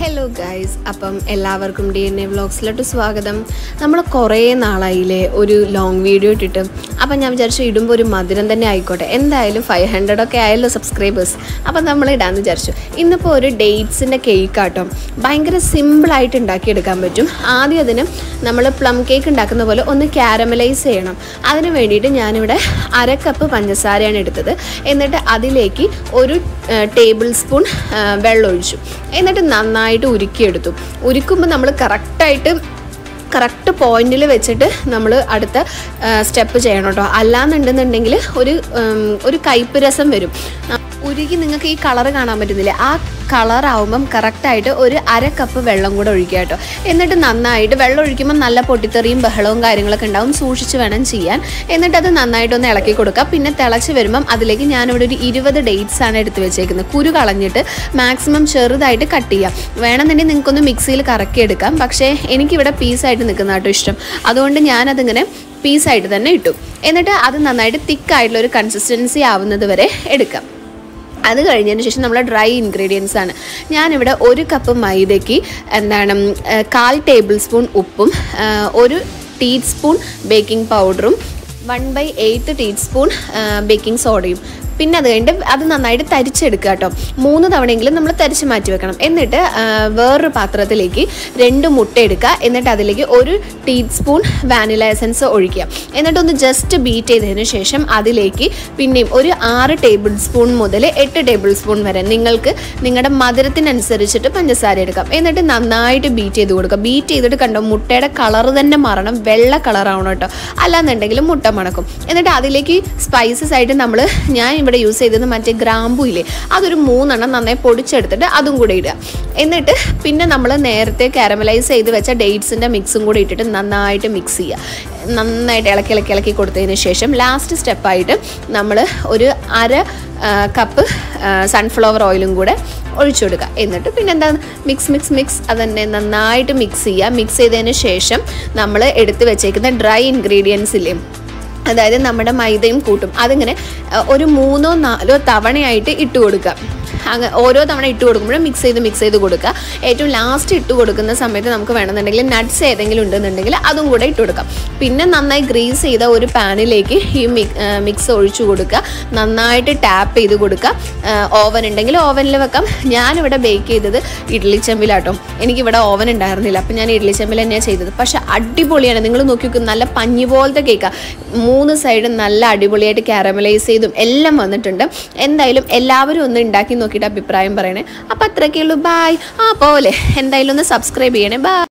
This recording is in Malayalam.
ഹലോ ഗൈസ് അപ്പം എല്ലാവർക്കും ഡി എൻ എ വ്ളോഗ്സിലോട്ട് സ്വാഗതം നമ്മൾ കുറേ നാളായില്ലേ ഒരു ലോങ് വീഡിയോ ഇട്ടിട്ട് അപ്പം ഞാൻ വിചാരിച്ചു ഇടുമ്പോൾ ഒരു മധുരം തന്നെ ആയിക്കോട്ടെ എന്തായാലും ഫൈവ് ഹൺഡ്രഡ് ഒക്കെ ആയല്ലോ സബ്സ്ക്രൈബേഴ്സ് അപ്പം നമ്മൾ ഇടാമെന്ന് വിചാരിച്ചു ഇന്നിപ്പോൾ ഒരു ഡേറ്റ്സിൻ്റെ കേക്ക് ആട്ടോ ഭയങ്കര സിമ്പിളായിട്ട് ഉണ്ടാക്കിയെടുക്കാൻ പറ്റും ആദ്യം അതിന് നമ്മൾ പ്ലം കേക്ക് ഉണ്ടാക്കുന്ന പോലെ ഒന്ന് ക്യാരമലൈസ് ചെയ്യണം അതിന് വേണ്ടിയിട്ട് ഞാനിവിടെ അര കപ്പ് പഞ്ചസാരയാണ് എടുത്തത് എന്നിട്ട് അതിലേക്ക് ഒരു ടേബിൾ സ്പൂൺ വെള്ളം ഒഴിച്ചു എന്നിട്ട് നന്നായിട്ട് ഉരുക്കിയെടുത്തു ഉരുക്കുമ്പോൾ നമ്മൾ കറക്റ്റായിട്ട് കറക്റ്റ് പോയിന്റിൽ വെച്ചിട്ട് നമ്മൾ അടുത്ത സ്റ്റെപ്പ് ചെയ്യണം കേട്ടോ അല്ലാന്നുണ്ടെന്നുണ്ടെങ്കിൽ ഒരു ഉം, ഒരു കയ്പ്പ് രസം വരും ആ, ഉരുകി നിങ്ങൾക്ക് ഈ കളർ കാണാൻ പറ്റുന്നില്ലേ ആ കളർ ആവുമ്പം കറക്റ്റായിട്ട് ഒരു അര കപ്പ് വെള്ളം കൂടെ ഒഴിക്കുക കേട്ടോ എന്നിട്ട് നന്നായിട്ട് വെള്ളം ഒഴിക്കുമ്പോൾ നല്ല പൊട്ടിത്തെറിയും ബഹളവും കാര്യങ്ങളൊക്കെ ഉണ്ടാവും സൂക്ഷിച്ച് വേണം ചെയ്യാൻ എന്നിട്ട് അത് നന്നായിട്ടൊന്ന് ഇളക്കി കൊടുക്കുക പിന്നെ തിളച്ച് വരുമ്പം അതിലേക്ക് ഞാനിവിടെ ഒരു ഇരുപത് ഡേറ്റ്സ് ആണ് എടുത്ത് വെച്ചേക്കുന്നത് കുരു കളഞ്ഞിട്ട് മാക്സിമം ചെറുതായിട്ട് കട്ട് ചെയ്യാം വേണമെന്നുണ്ടെങ്കിൽ നിങ്ങൾക്കൊന്ന് മിക്സിയിൽ കറക്കി എടുക്കാം പക്ഷേ എനിക്കിവിടെ പീസായിട്ട് നിൽക്കുന്ന കേട്ടോ ഇഷ്ടം അതുകൊണ്ട് ഞാനതിങ്ങനെ പീസായിട്ട് തന്നെ ഇട്ടു എന്നിട്ട് അത് നന്നായിട്ട് തിക്കായിട്ടുള്ള ഒരു കൺസിസ്റ്റൻസി ആവുന്നത് വരെ എടുക്കാം അത് കഴിഞ്ഞതിന് ശേഷം നമ്മൾ ഡ്രൈ ഇൻഗ്രീഡിയൻസ് ആണ് ഞാനിവിടെ ഒരു കപ്പ് മൈദയ്ക്ക് എന്താണ് ഉം, ഏഹ്, കാൽ ടേബിൾ സ്പൂൺ ഉപ്പും ഏഹ്, ഒരു ടീസ്പൂൺ ബേക്കിംഗ് പൗഡറും one by eighth teaspoon baking സോഡയും പിന്നെ അത് കഴിഞ്ഞിട്ട് അത് നന്നായിട്ട് തരിച്ചെടുക്കുക കേട്ടോ മൂന്ന് തവണയെങ്കിലും നമ്മൾ തരിച്ച് മാറ്റി വെക്കണം എന്നിട്ട് ആ, വേറൊരു പാത്രത്തിലേക്ക് രണ്ട് മുട്ട എടുക്കുക എന്നിട്ട് അതിലേക്ക് ഒരു ടീസ്പൂൺ വാനില എസൻസ് ഒഴിക്കുക എന്നിട്ടൊന്ന് ജസ്റ്റ് ബീറ്റ് ചെയ്തതിന് ശേഷം അതിലേക്ക് പിന്നെയും ഒരു ആറ് ടേബിൾ സ്പൂൺ മുതൽ എട്ട് ടേബിൾ സ്പൂൺ വരെ നിങ്ങൾക്ക് നിങ്ങളുടെ മധുരത്തിനനുസരിച്ചിട്ട് പഞ്ചസാര എടുക്കാം എന്നിട്ട് നന്നായിട്ട് ബീറ്റ് ചെയ്ത് കൊടുക്കുക ബീറ്റ് ചെയ്തിട്ട് കണ്ടോ മുട്ടയുടെ കളർ തന്നെ മാറണം വെള്ള കളറാവണം കേട്ടോ അല്ലാന്നുണ്ടെങ്കിൽ മുട്ട മണക്കും എന്നിട്ട് അതിലേക്ക് സ്പൈസസ് ആയിട്ട് നമ്മൾ ഞാൻ ഇവിടെ യൂസ് ചെയ്തത് മറ്റേ ഗ്രാമ്പു ഇല്ലേ അതൊരു മൂന്നെണ്ണം നന്നായി പൊടിച്ചെടുത്തിട്ട് അതും കൂടെ ഇടുക എന്നിട്ട് പിന്നെ നമ്മൾ നേരത്തെ കാരമലൈസ് ചെയ്ത് വെച്ച ഡേറ്റ്സിൻ്റെ മിക്സും കൂടി ഇട്ടിട്ട് നന്നായിട്ട് മിക്സ് ചെയ്യുക നന്നായിട്ട് ഇളക്കി ഇളക്കി ഇളക്കി കൊടുത്തതിന് ശേഷം ലാസ്റ്റ് സ്റ്റെപ്പായിട്ട് നമ്മൾ ഒരു അര ആ, കപ്പ് സൺഫ്ലവർ ഓയിലും കൂടെ ഒഴിച്ചു കൊടുക്കുക എന്നിട്ട് പിന്നെ എന്താ മിക്സ് മിക്സ് മിക്സ് അതന്നെ നന്നായിട്ട് മിക്സ് ചെയ്യുക മിക്സ് ചെയ്തതിന് ശേഷം നമ്മൾ എടുത്ത് വെച്ചേക്കുന്ന ഡ്രൈ ഇൻഗ്രീഡിയൻസ് ഇല്ലേ അതായത് നമ്മുടെ മൈദയും കൂട്ടും അതിങ്ങനെ അഹ്, ഒരു മൂന്നോ നാലോ തവണയായിട്ട് ഇട്ട് കൊടുക്കുക അങ്ങ് ഓരോ തവണ ഇട്ട് കൊടുക്കുമ്പോഴും മിക്സ് ചെയ്ത് മിക്സ് ചെയ്ത് കൊടുക്കുക ഏറ്റവും ലാസ്റ്റ് ഇട്ട് കൊടുക്കുന്ന സമയത്ത് നമുക്ക് വേണമെന്നുണ്ടെങ്കിൽ നട്ട്സ് ഏതെങ്കിലും ഉണ്ടെന്നുണ്ടെങ്കിൽ അതും കൂടെ ഇട്ട് കൊടുക്കാം പിന്നെ നന്നായി ഗ്രീസ് ചെയ്ത ഒരു പാനിലേക്ക് ഈ മിക്സ് ഒഴിച്ചു കൊടുക്കുക നന്നായിട്ട് ടാപ്പ് ചെയ്ത് കൊടുക്കുക ഓവൻ ഉണ്ടെങ്കിൽ ഓവനിൽ വെക്കാം ഞാനിവിടെ ബേക്ക് ചെയ്തത് ഇഡ്ഡലി ചെമ്പിലാട്ടോ എനിക്കിവിടെ ഓവൻ ഉണ്ടായിരുന്നില്ല അപ്പം ഞാൻ ഇഡ്ഡലി ചെമ്പിൽ തന്നെയാണ് ചെയ്തത് പക്ഷെ അടിപൊളിയാണ് നിങ്ങൾ നോക്കി നോക്കും നല്ല പഞ്ഞി പോലത്തെ കേക്കാണ് മൂന്ന് സൈഡും നല്ല അടിപൊളിയായിട്ട് കാരമലൈസ് ചെയ്തും എല്ലാം വന്നിട്ടുണ്ട് എന്തായാലും എല്ലാവരും ഒന്ന് ഉണ്ടാക്കി നോക്കിയിട്ട് അഭിപ്രായം പറയണേ അപ്പം അത്രയൊക്കെ ഉള്ളൂ ബായ് ആ പോലെ എന്തായാലും ഒന്ന് സബ്സ്ക്രൈബ് ചെയ്യണേ ബായ്